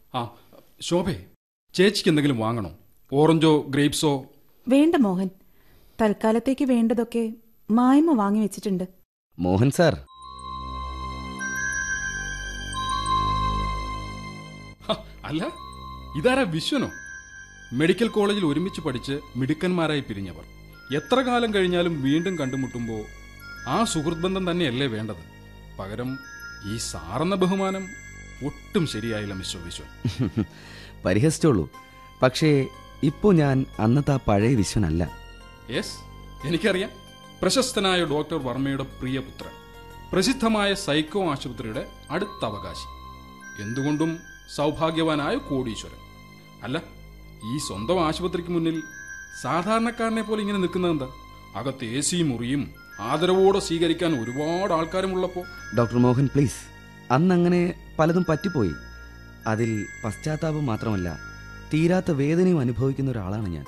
ആ ശോഭേ ചേച്ചിക്ക് എന്തെങ്കിലും വാങ്ങണോ ഓറഞ്ചോ ഗ്രേപ്സോ വേണ്ട മോഹൻ തൽക്കാലത്തേക്ക് വേണ്ടതൊക്കെ മായ്മ വാങ്ങി വെച്ചിട്ടുണ്ട് മോഹൻ സാർ ഹ, അല്ല ഇതാരാ വിശ്വനോ മെഡിക്കൽ കോളേജിൽ ഒരുമിച്ച് പഠിച്ച് മിടുക്കന്മാരായി പിരിഞ്ഞവർ എത്ര കാലം കഴിഞ്ഞാലും വീണ്ടും കണ്ടുമുട്ടുമ്പോൾ ആ സുഹൃത്ത് ബന്ധം തന്നെയല്ലേ വേണ്ടത് പകരം ഈ സാറെന്ന ബഹുമാനം ഒട്ടും ശരിയായില്ല മിസ്റ്റർ വിശ്വൻ പരിഹസിച്ചോളൂ പക്ഷേ ഇപ്പോൾ ഞാൻ അന്നത്തെ ആ പഴയ വിശ്വനല്ല യെസ് എനിക്കറിയാം പ്രശസ്തനായ ഡോക്ടർ വർമ്മയുടെ പ്രിയപുത്രൻ പ്രസിദ്ധമായ സൈക്കോ ആശുപത്രിയുടെ അടുത്ത അവകാശി എന്തുകൊണ്ടും സൗഭാഗ്യവാനായ കോടീശ്വരൻ അല്ല ഈ സ്വന്തം ആശുപത്രിക്ക് മുന്നിൽ സാധാരണക്കാരനെ പോലെ ഇങ്ങനെ നിൽക്കുന്നതെന്താ അകത്ത് എ സി മുറിയും ആദരവോടെ സ്വീകരിക്കാൻ ഒരുപാട് ആൾക്കാരും ഉള്ളപ്പോൾ ഡോക്ടർ മോഹൻ പ്ലീസ് അന്നങ്ങനെ പലതും പറ്റിപ്പോയി അതിൽ പശ്ചാത്താപം മാത്രമല്ല തീരാത്ത വേദനയും അനുഭവിക്കുന്ന ഒരാളാണ് ഞാൻ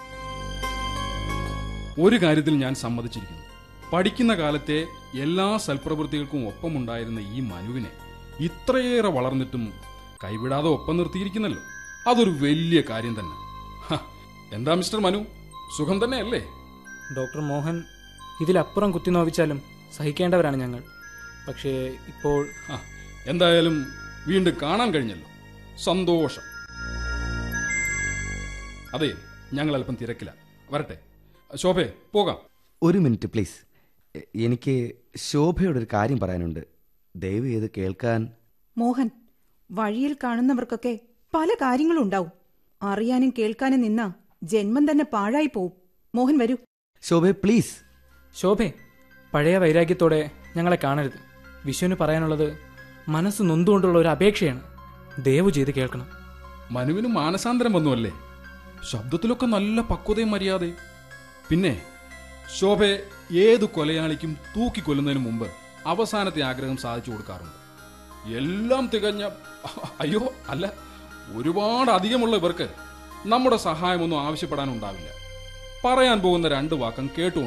ഒരു കാര്യത്തിൽ ഞാൻ സമ്മതിച്ചിരിക്കുന്നു പഠിക്കുന്ന കാലത്തെ എല്ലാ സൽപ്രവൃത്തികൾക്കും ഒപ്പമുണ്ടായിരുന്ന ഈ മനുവിനെ ഇത്രയേറെ വളർന്നിട്ടും കൈവിടാതെ ഒപ്പം നിർത്തിയിരിക്കുന്നല്ലോ അതൊരു വലിയ കാര്യം തന്നെ ഹ, എന്താ മിസ്റ്റർ മനു സുഖം തന്നെയല്ലേ ഡോക്ടർ മോഹൻ ഇതിലപ്പുറം കുത്തിനോവിച്ചാലും സഹിക്കേണ്ടവരാണ് ഞങ്ങൾ പക്ഷേ ഇപ്പോൾ ഹ, എന്തായാലും വീണ്ടും കാണാൻ കഴിഞ്ഞല്ലോ സന്തോഷം അതെ ഞങ്ങൾ അല്പം തിരക്കില്ല വരട്ടെ ശോഭേ പോകാം ഒരു മിനിറ്റ് പ്ലീസ് എ- എനിക്ക് ശോഭയോടൊരു കാര്യം പറയാനുണ്ട് ദയവ് ചെയ്ത് കേൾക്കാൻ മോഹൻ വഴിയിൽ കാണുന്നവർക്കൊക്കെ പല കാര്യങ്ങളും ഉണ്ടാവും അറിയാനും കേൾക്കാനും നിന്നാ ജന്മം തന്നെ പാഴായി പോവും മോഹൻ വരൂ ശോഭെ പ്ലീസ് ശോഭേ പഴയ വൈരാഗ്യത്തോടെ ഞങ്ങളെ കാണരുത് വിശ്വന് പറയാനുള്ളത് മനസ്സ് നൊന്തുകൊണ്ടുള്ള ഒരു അപേക്ഷയാണ് ദയവ് ചെയ്ത് കേൾക്കണം മനുവിന് മാനസാന്തരം വന്നുവല്ലേ ശബ്ദത്തിലൊക്കെ നല്ല പക്വതയും മര്യാദയും പിന്നെ ശോഭയെ ഏത് കൊലയാളിക്കും തൂക്കിക്കൊല്ലുന്നതിന് മുമ്പ് അവസാനത്തെ ആഗ്രഹം സാധിച്ചു കൊടുക്കാറുണ്ട് എല്ലാം തികഞ്ഞ അയ്യോ അല്ല ഒരുപാട് അധികമുള്ള ഇവർക്ക് നമ്മുടെ സഹായമൊന്നും ആവശ്യപ്പെടാനുണ്ടാവില്ല പറയാൻ പോകുന്ന രണ്ട് വാക്കം കേട്ടു